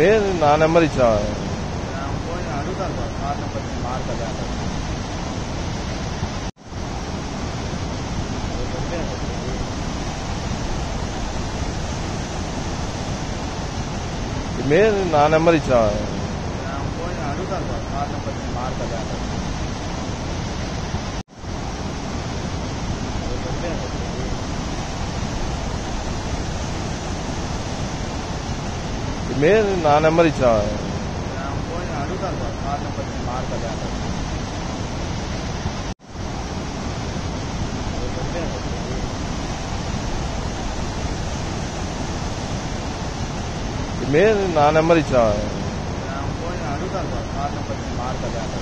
మే నా నెంబర్ ఇచ్చిన ఫోన్ అడుగుతాను సార్ సార్ నెంబర్ మారుతుందా మే నా నెంబర్ ఇచ్చిన ఫోన్ అడుగుతాను సార్ సార్ నెంబర్ మారుతుందా మే నా నెంబర్ ఇచ్చిన ఫోన్ అడుగుతాను సార్ సార్ నెంబర్ మారుతుందా మే నా నెంబర్ ఇచ్చిన ఫోన్ అడుగుతాను సార్ సార్ నెంబర్ మారుతుందా